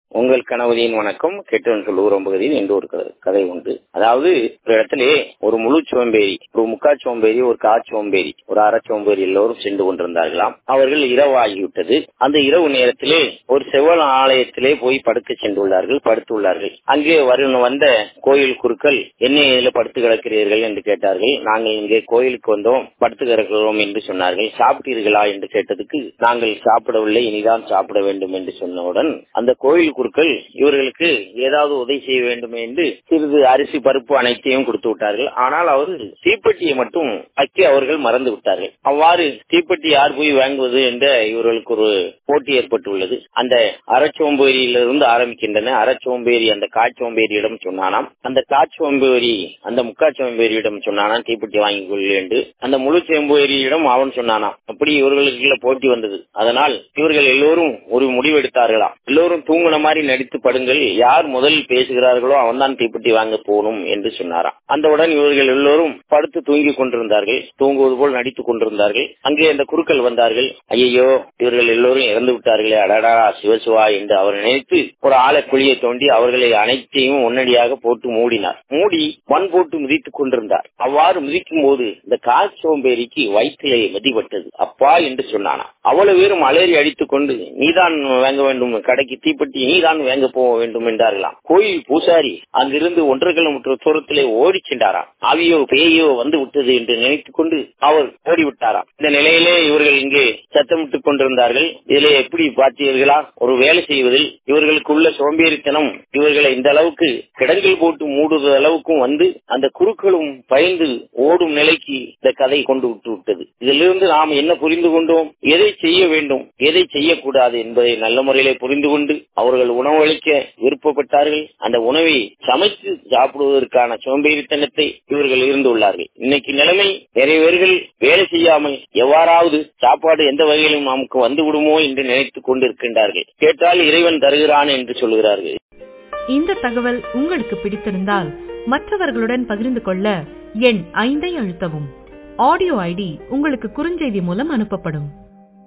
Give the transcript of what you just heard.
உங்கள் கணவதியின் வணக்கம் கெட்டவன் சொல்லுகிறோம் பகுதியில் என்று ஒரு க- கதை உண்டு அதாவது ஒரு இடத்திலே ஒரு முழு சோம்பேறி ஒரு முக்கா சோம்பேறி ஒரு கா சோம்பேறி ஒரு அரை சோம்பேறி எல்லோரும் சென்று கொண்டிருந்தார்களாம் அவர்கள் இரவு ஆகிவிட்டது அந்த இரவு நேரத்திலே ஒரு செவ்வல் ஆலயத்திலே போய் படுக்க சென்றுள்ளார்கள் படுத்துள்ளார்கள் அங்கே வரும் வந்த கோயில் குருக்கள் என்ன இதில் படுத்து கிடக்கிறீர்கள் என்று கேட்டார்கள் நாங்கள் இங்கே கோயிலுக்கு வந்தோம் படுத்து கிடக்கிறோம் என்று சொன்னார்கள் சாப்பிட்டீர்களா என்று கேட்டதுக்கு நாங்கள் சாப்பிடவில்லை இனிதான் சாப்பிட வேண்டும் என்று சொன்னவுடன் அந்த கோயில் குருக்கள் இவர்களுக்கு ஏதாவது உதவி செய்ய வேண்டும் என்று சிறிது அரிசி பருப்பு அனைத்தையும் கொடுத்து விட்டார்கள் ஆனால் அவர் தீப்பெட்டியை மட்டும் வைக்க அவர்கள் மறந்து விட்டார்கள் அவ்வாறு தீப்பெட்டி யார் போய் வாங்குவது என்ற இவர்களுக்கு ஒரு போட்டி ஏற்பட்டுள்ளது அந்த அறச்சோம்பேரியிலிருந்து ஆரம்பிக்கின்றன அறச்சோம்பேரி அந்த காச்சோம்பேரியிடம் சொன்னானாம் அந்த காச்சோம்பேரி அந்த முக்காச்சோம்பேரியிடம் சொன்னானாம் தீப்பெட்டி வாங்கிக் கொள் என்று அந்த முழு சோம்பேரியிடம் அவன் சொன்னானாம் அப்படி இவர்களுக்குள்ள போட்டி வந்தது அதனால் இவர்கள் எல்லோரும் ஒரு முடிவு எடுத்தார்களாம் எல்லோரும் தூங்குன மாதிரி நடித்து படுங்கள் யார் முதலில் பேசுகிறார்களோ அவன்தான் தீப்பெட்டி வாங்க போகணும் என்று சொன்னாராம் அந்தவுடன் இவர்கள் எல்லோரும் படுத்து தூங்கிக் கொண்டிருந்தார்கள் தூங்குவது போல் நடித்துக் கொண்டிருந்தார்கள் அங்கே அந்த குருக்கள் வந்தார்கள் ஐயோ இவர்கள் எல்லோரும் இறந்து விட்டார்களே அடடா சிவசிவா என்று அவர் நினைத்து ஒரு ஆழ குழியை தோண்டி அவர்களை அனைத்தையும் உடனடியாக போட்டு மூடினார் மூடி மண் போட்டு மிதித்துக் கொண்டிருந்தார் அவ்வாறு மிதிக்கும் போது இந்த கால் சோம்பேறிக்கு வயிற்றிலே மதிப்பட்டது அப்பா என்று சொன்னானா அவ்வளவு பேரும் அலறி அடித்துக் கொண்டு நீதான் வாங்க வேண்டும் கடைக்கு தீப்பெட்டி நீதான் வாங்க போக வேண்டும் என்றார்களாம் கோயில் பூசாரி அங்கிருந்து ஒன்றரை கிலோமீட்டர் தூரத்திலே ஓடி சென்றாராம் ஆவியோ பேயோ வந்து விட்டது என்று நினைத்துக் கொண்டு அவர் ஓடிவிட்டாராம் இந்த நிலையிலே இவர்கள் இங்கே சத்தமிட்டுக் கொண்டிருந்தார்கள் இதிலே எப்படி பார்த்தீர்களா ஒரு வேலை செய்வதில் இவர்களுக்கு உள்ள சோம்பேறித்தனம் இவர்களை இந்த அளவுக்கு கிடங்கில் போட்டு மூடுற அளவுக்கும் வந்து அந்த குருக்களும் பயந்து ஓடும் நிலைக்கு இந்த கதை கொண்டு விட்டு விட்டது இதிலிருந்து நாம் என்ன புரிந்து கொண்டோம் எதை செய்ய வேண்டும் எதை செய்யக்கூடாது என்பதை நல்ல முறையிலே புரிந்து கொண்டு அவர்கள் உணவளிக்க விருப்பப்பட்டார்கள் அந்த உணவை சமைத்து சாப்பிடுவதற்கான சோம்பேறித்தனத்தை இவர்கள் இருந்துள்ளார்கள் இன்னைக்கு நிலைமை நிறைய பேர்கள் வேலை செய்யாமல் எவ்வாறாவது சாப்பாடு எந்த வகையிலும் நமக்கு வந்து விடுமோ என்று நினைத்துக் கொண்டிருக்கின்றார்கள் கேட்டால் இறைவன் தருகிறான் என்று சொல்கிறார்கள் இந்த தகவல் உங்களுக்கு பிடித்திருந்தால் மற்றவர்களுடன் பகிர்ந்து கொள்ள எண் ஐந்தை அழுத்தவும் ஆடியோ ஐடி உங்களுக்கு குறுஞ்செய்தி மூலம் அனுப்பப்படும்